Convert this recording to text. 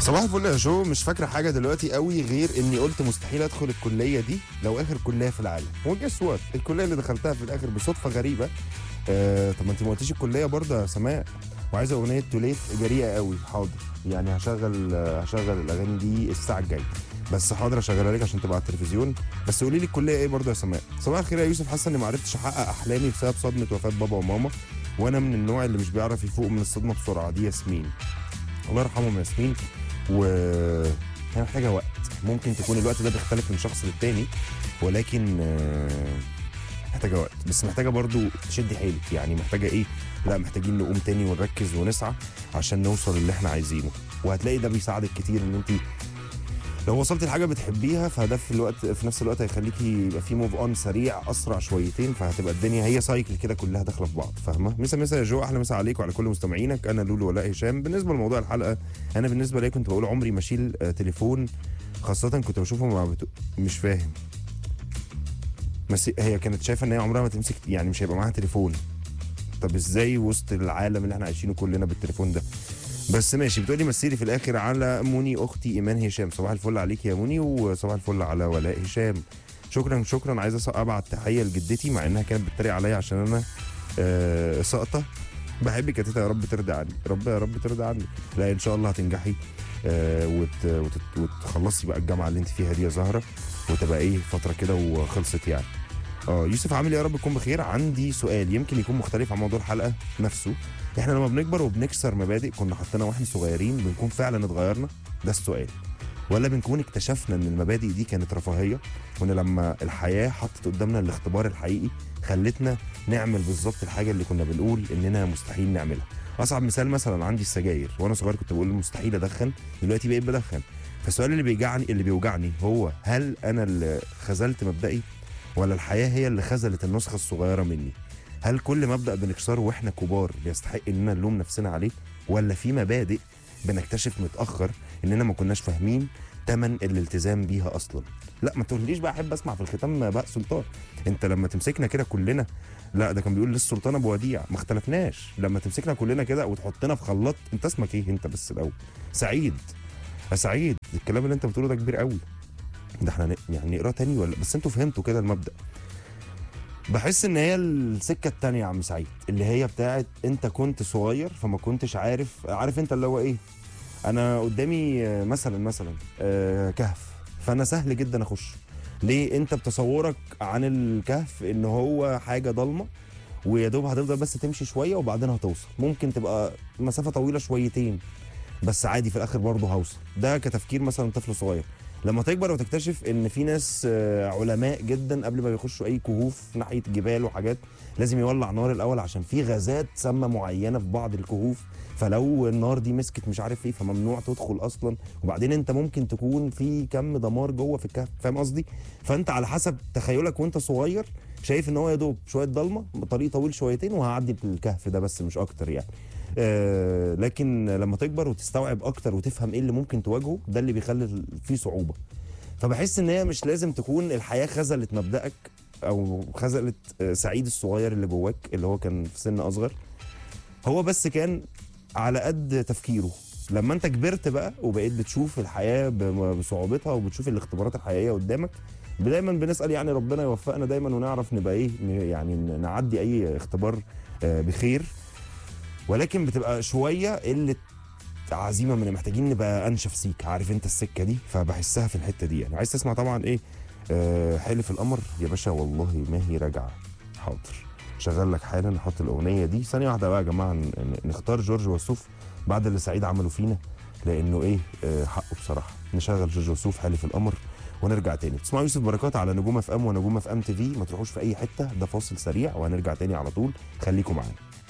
صباح الفل يا جو مش فاكره حاجه دلوقتي قوي غير اني قلت مستحيل ادخل الكليه دي لو اخر كليه في العالم وجس وات الكليه اللي دخلتها في الاخر بصدفه غريبه آه طب ما انت ما قلتيش الكليه برضه يا سماء وعايزه اغنيه توليت جريئه قوي حاضر يعني هشغل آه، هشغل الاغاني دي الساعه الجايه بس حاضر اشغلها لك عشان تبقى على التلفزيون بس قولي لي الكليه ايه برضه يا سماء صباح الخير يا يوسف حاسه اني ما عرفتش احقق احلامي بسبب صدمه وفاه بابا وماما وانا من النوع اللي مش بيعرف يفوق من الصدمه بسرعه دي ياسمين الله يرحمهم ياسمين و هي محتاجه وقت ممكن تكون الوقت ده بيختلف من شخص للتاني ولكن آه، محتاجه وقت بس محتاجه برضو تشدي حيلك يعني محتاجه ايه لا محتاجين نقوم تاني ونركز ونسعى عشان نوصل اللي احنا عايزينه وهتلاقي ده بيساعدك كتير ان انت لو وصلت لحاجه بتحبيها فده في الوقت في نفس الوقت هيخليكي يبقى في موف اون سريع اسرع شويتين فهتبقى الدنيا هي سايكل كده كلها داخله في بعض فاهمه مسا مسا يا جو احلى مسا عليك وعلى كل مستمعينك انا لولو ولاء هشام بالنسبه لموضوع الحلقه انا بالنسبه لي كنت بقول عمري ما اشيل آه، تليفون خاصه كنت بشوفه مع بتو... مش فاهم بس هي كانت شايفه ان هي عمرها ما تمسك يعني مش هيبقى معاها تليفون طب ازاي وسط العالم اللي احنا عايشينه كلنا بالتليفون ده بس ماشي بتقولي مسيري في الاخر على موني اختي ايمان هشام صباح الفل عليك يا موني وصباح الفل على ولاء هشام شكرا شكرا عايز أص- ابعت تحيه لجدتي مع انها كانت بتتريق عليا عشان انا آه ساقطه بحبك يا تيتا يا رب ترضى عني رب يا رب ترضى عني لا ان شاء الله هتنجحي آه وت وت وتخلصي بقى الجامعه اللي انت فيها دي يا زهره وتبقى ايه فتره كده وخلصت يعني اه يوسف عامل ايه يا رب تكون بخير عندي سؤال يمكن يكون مختلف عن موضوع الحلقه نفسه احنا لما بنكبر وبنكسر مبادئ كنا حاطينها واحنا صغيرين بنكون فعلا اتغيرنا ده السؤال ولا بنكون اكتشفنا ان المبادئ دي كانت رفاهيه وان لما الحياه حطت قدامنا الاختبار الحقيقي خلتنا نعمل بالظبط الحاجه اللي كنا بنقول اننا مستحيل نعملها اصعب مثال مثلا عندي السجاير وانا صغير كنت بقول مستحيل ادخن دلوقتي بقيت بدخن فالسؤال اللي بيجعني اللي بيوجعني هو هل انا اللي خذلت مبدئي ولا الحياه هي اللي خذلت النسخه الصغيره مني هل كل مبدا بنكسره واحنا كبار بيستحق اننا نلوم نفسنا عليه ولا في مبادئ بنكتشف متاخر اننا ما كناش فاهمين تمن الالتزام بيها اصلا لا ما تقوليش بقى احب اسمع في الختام بقى سلطان انت لما تمسكنا كده كلنا لا ده كان بيقول للسلطان ابو وديع ما اختلفناش لما تمسكنا كلنا كده وتحطنا في خلاط انت اسمك ايه انت بس الاول سعيد يا سعيد الكلام اللي انت بتقوله ده كبير قوي ده احنا ن- يعني نقراه تاني ولا بس انتوا فهمتوا كده المبدا بحس ان هي السكه التانية يا عم سعيد اللي هي بتاعت انت كنت صغير فما كنتش عارف عارف انت اللي هو ايه انا قدامي آه، مثلا مثلا آه، كهف فانا سهل جدا اخش ليه انت بتصورك عن الكهف ان هو حاجه ضلمه ويا دوب هتفضل بس تمشي شويه وبعدين هتوصل ممكن تبقى مسافه طويله شويتين بس عادي في الاخر برضه هوصل ده كتفكير مثلا طفل صغير لما تكبر وتكتشف ان في ناس آه، علماء جدا قبل ما بيخشوا اي كهوف ناحيه جبال وحاجات لازم يولع نار الاول عشان في غازات سامه معينه في بعض الكهوف فلو النار دي مسكت مش عارف ايه فممنوع تدخل اصلا وبعدين انت ممكن تكون في كم دمار جوه في الكهف فاهم قصدي فانت على حسب تخيلك وانت صغير شايف ان هو يا دوب شويه ضلمه طريق طويل شويتين وهعدي بالكهف ده بس مش اكتر يعني آه لكن لما تكبر وتستوعب اكتر وتفهم ايه اللي ممكن تواجهه ده اللي بيخلي فيه صعوبه فبحس ان هي مش لازم تكون الحياه خذلت مبدأك او خذلت آه، سعيد الصغير اللي جواك اللي هو كان في سن اصغر هو بس كان على قد تفكيره لما انت كبرت بقى وبقيت بتشوف الحياه ب- بصعوبتها وبتشوف الاختبارات الحقيقيه قدامك دايما بنسال يعني ربنا يوفقنا دايما ونعرف نبقى ايه ن- يعني ن- نعدي اي اختبار آه، بخير ولكن بتبقى شويه قله عزيمه من محتاجين نبقى انشف سيك عارف انت السكه دي فبحسها في الحته دي يعني عايز تسمع طبعا ايه آه حلف القمر يا باشا والله ما هي راجعه حاضر شغل لك حالا نحط الاغنيه دي ثانيه واحده بقى يا جماعه ن- ن- نختار جورج وسوف بعد اللي سعيد عمله فينا لانه ايه آه حقه بصراحه نشغل جورج وسوف حلف القمر ونرجع تاني تسمعوا يوسف بركات على نجوم اف ام ونجوم اف ام تي في ما تروحوش في اي حته ده فاصل سريع وهنرجع تاني على طول خليكم معانا